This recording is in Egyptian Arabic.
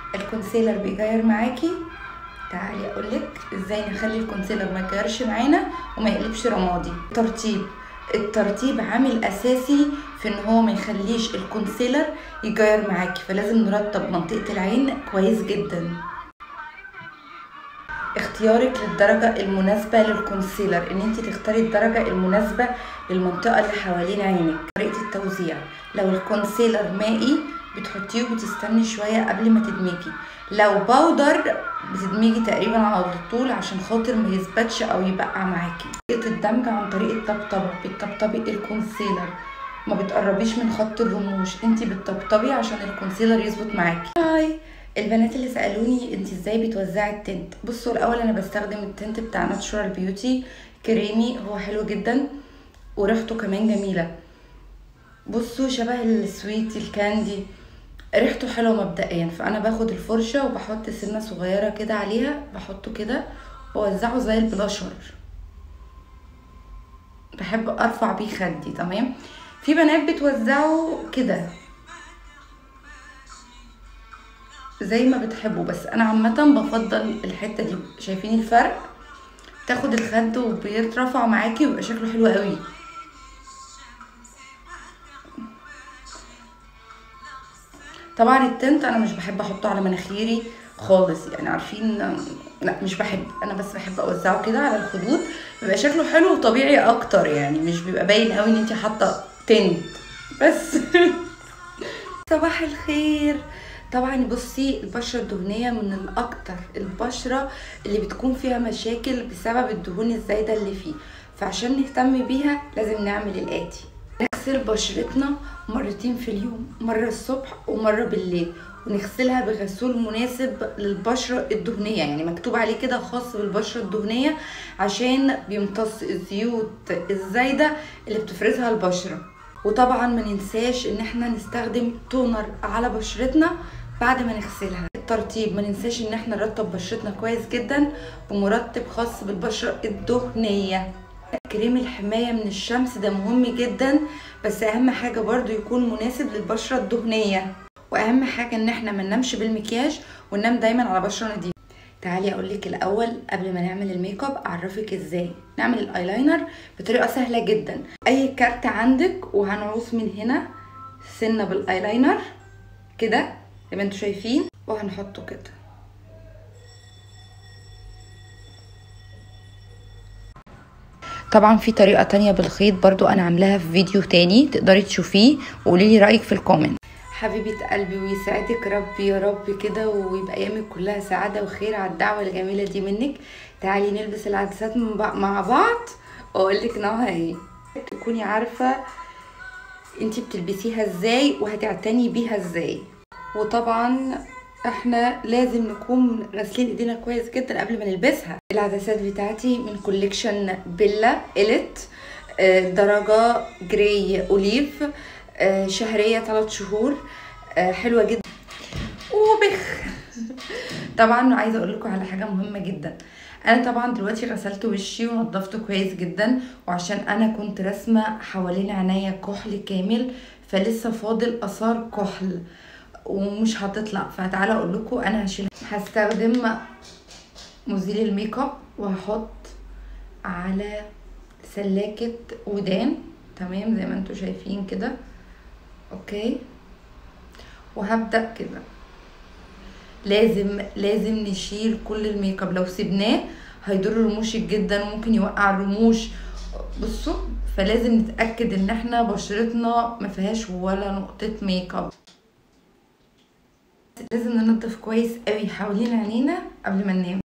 الكونسيلر بيغير معاكي تعالي اقولك ازاي نخلي الكونسيلر ما يغيرش معانا وما يقلبش رمادي ترتيب الترتيب عامل اساسي في ان هو ما يخليش الكونسيلر يغير معاكي فلازم نرتب منطقه العين كويس جدا اختيارك للدرجة المناسبة للكونسيلر ان انت تختاري الدرجة المناسبة للمنطقة اللي حوالين عينك طريقة التوزيع لو الكونسيلر مائي بتحطيه وتستني شوية قبل ما تدمجي لو باودر بتدمجي تقريبا على طول عشان خاطر ما يثبتش او يبقع معاكي طريقة الدمج عن طريق الطبطبة بتطبطبي الكونسيلر ما بتقربيش من خط الرموش انت بتطبطبي عشان الكونسيلر يظبط معاكي هاي البنات اللي سالوني انت ازاي بتوزعي التنت بصوا الاول انا بستخدم التنت بتاع ناتشورال بيوتي كريمي هو حلو جدا وريحته كمان جميله بصوا شبه السويت الكاندي ريحته حلوه مبدئيا فانا باخد الفرشه وبحط سنه صغيره كده عليها بحطه كده واوزعه زي البلاشر بحب ارفع بيه خدي تمام في بنات بتوزعه كده زي ما بتحبوا بس انا عامه بفضل الحته دي شايفين الفرق تاخد الخد وبيترفع معاكي ويبقى شكله حلو قوي طبعا التنت انا مش بحب احطه على مناخيري خالص يعني عارفين لا مش بحب انا بس بحب اوزعه كده على الخدود بيبقى شكله حلو وطبيعي اكتر يعني مش بيبقى باين قوي ان انت حاطه تنت بس صباح الخير طبعا بصي البشرة الدهنية من الأكتر البشرة اللي بتكون فيها مشاكل بسبب الدهون الزايدة اللي فيه فعشان نهتم بيها لازم نعمل الآتي نغسل بشرتنا مرتين في اليوم مرة الصبح ومرة بالليل ونغسلها بغسول مناسب للبشرة الدهنية يعني مكتوب عليه كده خاص بالبشرة الدهنية عشان بيمتص الزيوت الزايدة اللي بتفرزها البشرة وطبعا ما ننساش ان احنا نستخدم تونر على بشرتنا بعد ما نغسلها الترطيب ما ننساش ان احنا نرطب بشرتنا كويس جدا بمرطب خاص بالبشرة الدهنية كريم الحماية من الشمس ده مهم جدا بس اهم حاجة برضو يكون مناسب للبشرة الدهنية واهم حاجة ان احنا ما ننامش بالمكياج وننام دايما على بشرة نظيفة تعالي اقول لك الاول قبل ما نعمل الميك اب اعرفك ازاي نعمل الايلاينر بطريقه سهله جدا اي كارت عندك وهنعوص من هنا سنه بالايلاينر كده زي ما انتم شايفين وهنحطه كده طبعا في طريقه تانية بالخيط برضو انا عاملاها في فيديو تاني تقدري تشوفيه وقولي لي رايك في الكومنت حبيبة قلبي ويسعدك ربي يا رب كده ويبقى ايامك كلها سعادة وخير على الدعوة الجميلة دي منك تعالي نلبس العدسات مع بعض واقول لك نوعها ايه تكوني عارفة انتي بتلبسيها ازاي وهتعتني بيها ازاي وطبعا احنا لازم نكون غاسلين ايدينا كويس جدا قبل ما نلبسها العدسات بتاعتي من كوليكشن بيلا اليت درجة جراي اوليف شهريه 3 شهور حلوه جدا وبخ طبعا عايزه اقول لكم على حاجه مهمه جدا انا طبعا دلوقتي غسلت وشي ونضفته كويس جدا وعشان انا كنت راسمه حوالين عينيا كحل كامل فلسه فاضل اثار كحل ومش هتطلع فتعالى اقول لكم انا هشيل هستخدم مزيل الميك اب وهحط على سلاكه ودان تمام زي ما انتم شايفين كده اوكي وهبدا كده لازم لازم نشيل كل الميك اب لو سيبناه هيضر رموشك جدا وممكن يوقع الرموش بصوا فلازم نتاكد ان احنا بشرتنا ما فيهاش ولا نقطه ميك اب لازم ننضف كويس قوي حوالين عينينا قبل ما ننام